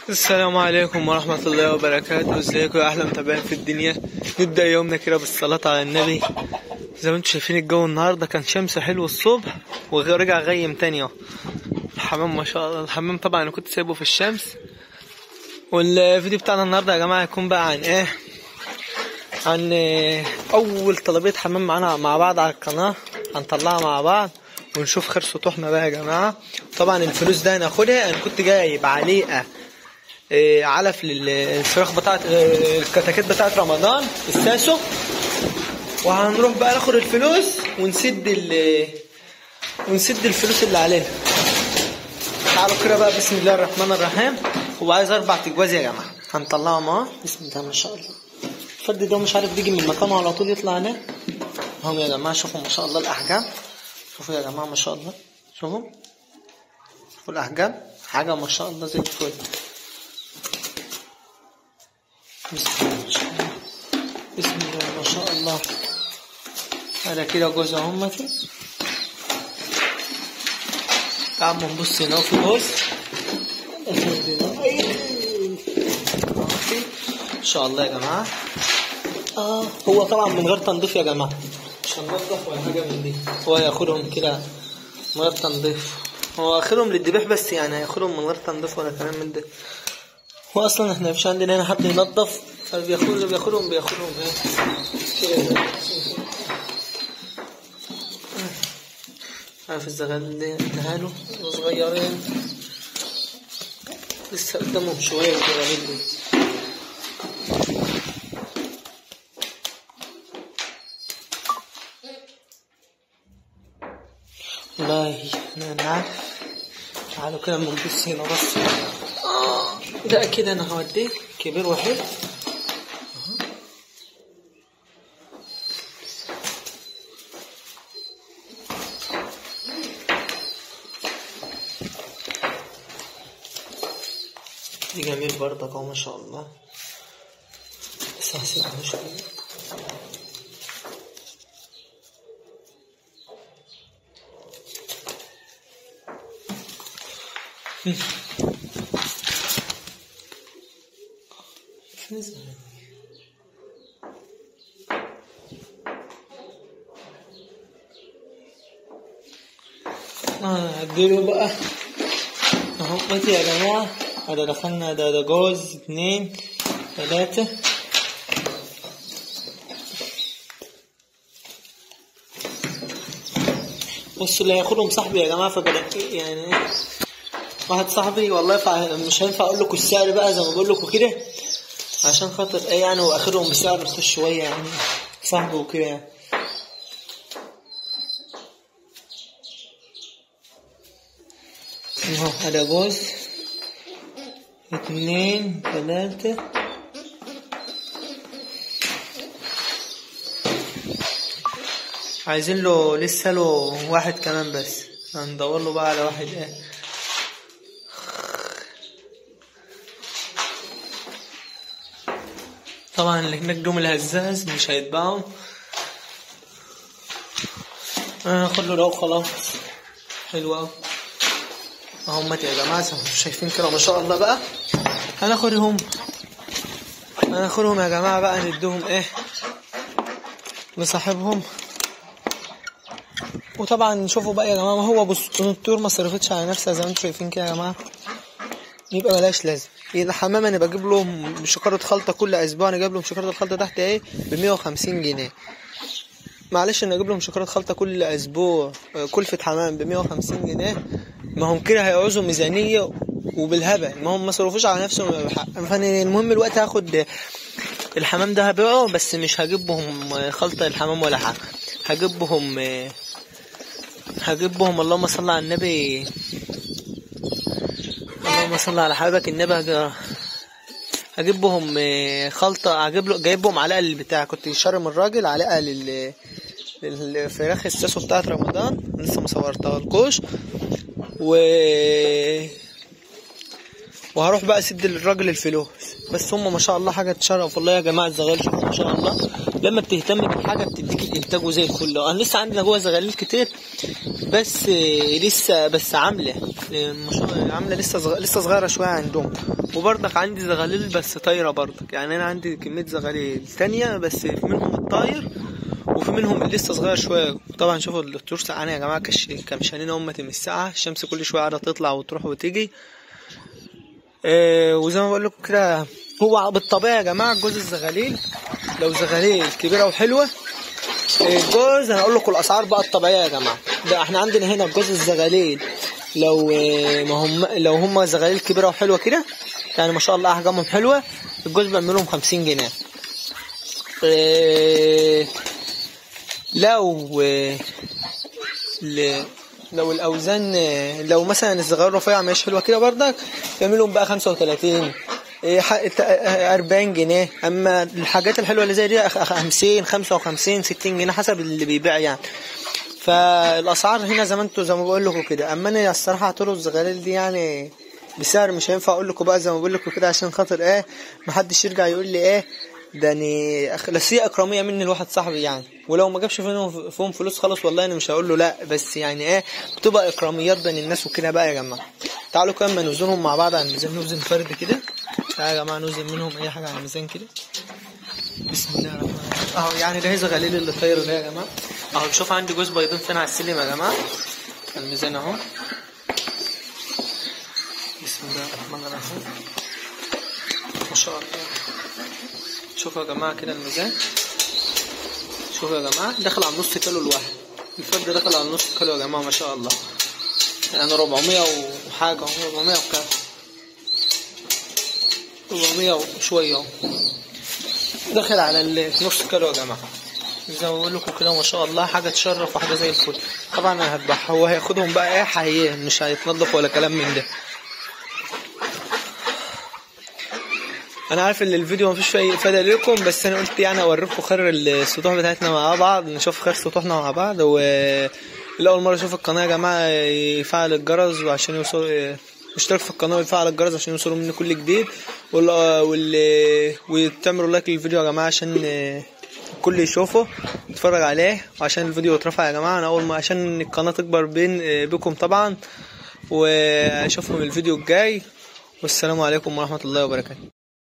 السلام عليكم ورحمة الله وبركاته ازيكم يا أحلى متابعين في الدنيا نبدأ يومنا كده بالصلاة على النبي زي ما انتم شايفين الجو النهاردة كان شمس حلو الصبح ورجع غيم تاني اهو الحمام ما شاء الله الحمام طبعا انا كنت سايبه في الشمس والفيديو بتاعنا النهاردة يا جماعة هيكون بقى عن ايه عن إيه؟ أول طلبية حمام معانا مع بعض على القناة هنطلعها مع بعض ونشوف خير سطوحنا بقى يا جماعة طبعا الفلوس ده هناخدها انا كنت جايب عليقة إيه، علف للفراخ بتاعت إيه، الكتاكيت بتاعت رمضان الساسو وهنروح بقى ناخد الفلوس ونسد ال ونسد الفلوس اللي علينا تعالوا كده بقى بسم الله الرحمن الرحيم هو عايز اربع تجواز يا جماعه هنطلعهم اهو بسم الله ما شاء الله الفرد ده مش عارف بيجي من مكانه على طول يطلع هنا هم يا جماعه شوفوا ما شاء الله الاحجام شوفوا يا جماعه ما شاء الله شوفوا شوفوا الاحجام حاجه ما شاء الله زي الفل بسم الله ما شاء الله بسم الله ما شاء الله على كده جوز اهمتي تعالوا نبص هنا في جوز ان شاء الله يا جماعه اه هو طبعا من غير تنظيف يا جماعه مش هننضف ولا حاجه من دي هو هياخدهم كده من غير تنظيف هو اخرهم للذبح بس يعني هياخدهم من غير تنظيف ولا كلام من ده هو اصلا احنا مفيش عندنا هنا حد ينظف فبياخد اللي بياخدهم بياخدهم ايه كده عارف الزغال دي اديها صغيرين لسه قدامهم شوية الزغالين دي والله انا عارف تعالوا كده بنبص هنا بس آه، ده كده انا هوديه كبير وحيد دي جميل برضك اهو ما شاء الله بس هسيبها شوية فين الزغاليل؟ اه اديله بقى اهو قلت يا جماعة هذا دخلنا ده ده جوز اتنين تلاتة بصوا اللي هياخدهم صاحبي يا جماعة فبدأ يعني واحد صاحبي والله فع- مش هينفع اقول لكم السعر بقى زي ما بقول لكم كده عشان خاطر ايه يعني واخرهم بسعر رخيص شوية يعني صاحبي وكده يعني اهو هذا جوز اتنين تلاتة عايزين له لسه له واحد كمان بس هندور له بقى على واحد ايه طبعا اللي هناك دوم الهزاز مش هيتباعوا انا هاخد له ده وخلاص حلو اوي اهم يا جماعه زي ما انتم شايفين كده ما شاء الله بقى هناخدهم هناخدهم يا جماعه بقى نديهم ايه لصاحبهم وطبعا شوفوا بقى يا جماعه ما هو بص الطيور ما صرفتش على نفسها زي ما انتم شايفين كده يا جماعه يبقى ملاش لازم الحمام انا بجيب لهم شكارة خلطة كل اسبوع انا جايب لهم شكارة الخلطة تحت ايه ب 150 جنيه معلش انا اجيب لهم شكارة خلطة كل اسبوع آه، كلفة حمام ب 150 جنيه ما هم كده هيعوزوا ميزانية وبالهبل ما هم ما صرفوش على نفسهم بحق فانا المهم الوقت هاخد الحمام ده هبيعه بس مش هجيبهم خلطة الحمام ولا حاجة هجيبهم آه، هجيبهم اللهم صل على النبي اللهم صل على حبيبك النبي هج- هجيبهم آه، خلطة هجيب له جايبهم علقة للبتاع كنت شاري من الراجل علقة لل للفراخ الساسو بتاعت رمضان لسه ما صورتها لكوش و وهروح بقى اسد للراجل الفلوس بس هم ما شاء الله حاجه تشرف والله يا جماعه الزغاليل شوفوا ما شاء الله لما بتهتم بالحاجه بتديك الانتاج وزي الفل انا لسه عندنا جوه زغاليل كتير بس آه، لسه بس عامله آه، ما شاء الله عامله لسه صغ... لسه صغيره شويه عندهم وبرضك عندي زغاليل بس طايره برضك يعني انا عندي كميه زغاليل تانية بس منهم الطاير وفي منهم اللي لسه صغير شويه طبعا شوفوا الدكتور سقعان يا جماعه كش كمشانين هم من الساعه الشمس كل شويه قاعده تطلع وتروح وتيجي آه وزي ما بقول لكم كده هو بالطبيعه يا جماعه جوز الزغاليل لو زغاليل كبيره وحلوه آه، الجوز انا اقول لكم الاسعار بقى الطبيعيه يا جماعه ده احنا عندنا هنا جوز الزغاليل لو آه، ما هم لو هم زغاليل كبيره وحلوه كده يعني ما شاء الله احجامهم حلوه الجوز بيعمل لهم 50 جنيه آه، لو ل... لو الاوزان لو مثلا الصغير رفيع مش حلوه كده بردك تعملهم بقى 35 إيه، ح- ت- 40 جنيه اما الحاجات الحلوه اللي زي دي أخ- 50 55 60 جنيه حسب اللي بيبيع يعني فالاسعار هنا زي ما انتوا زي ما بقول لكم كده اما انا الصراحه طرق الزغاليل دي يعني بسعر مش هينفع اقول لكم بقى زي ما بقول لكم كده عشان خاطر ايه محدش يرجع يقول لي ايه ده اني اخلاصيه اكراميه مني لواحد صاحبي يعني ولو ما جابش فيهم فيهم فلوس خالص والله انا مش هقول له لا بس يعني ايه بتبقى اكراميات بين الناس وكده بقى يا جماعه تعالوا كمان ما نوزنهم مع بعض على الميزان نوزن فرد كده تعالوا يا جماعه نوزن منهم اي حاجه على الميزان كده بسم الله الرحمن الرحيم اهو يعني ده هي زغاليل اللي طاير ده يا جماعه اهو شوف عندي جوز بيضين فين على السلم يا جماعه الميزان اهو بسم الله الرحمن الرحيم ما شاء الله شوفوا يا جماعه كده الميزان شوفوا يا جماعه داخل على نص كيلو الواحد الفرد داخل على نص كيلو يا جماعه ما شاء الله يعني 400 وحاجه 400 وكام 400 وشويه اهو داخل على النص كيلو يا جماعه زي ما بقول لكم كده ما شاء الله حاجه تشرف وحاجه زي الفل طبعا انا هذبحها هو هياخدهم بقى ايه حقيقي مش هيتنضف ولا كلام من ده انا عارف ان الفيديو مفيش فيه افاده ليكم بس انا قلت يعني اوريكم خير السطوح بتاعتنا مع بعض نشوف خير سطوحنا مع بعض و اللي اول مره يشوف القناه يا جماعه يفعل الجرس وعشان يوصل اشترك في القناه ويفعل الجرس عشان يوصلوا مني كل جديد وال... وال... وتعملوا لايك للفيديو يا جماعه عشان الكل يشوفه يتفرج عليه وعشان الفيديو يترفع يا جماعه انا اول ما عشان القناه تكبر بين بكم طبعا واشوفكم الفيديو الجاي والسلام عليكم ورحمه الله وبركاته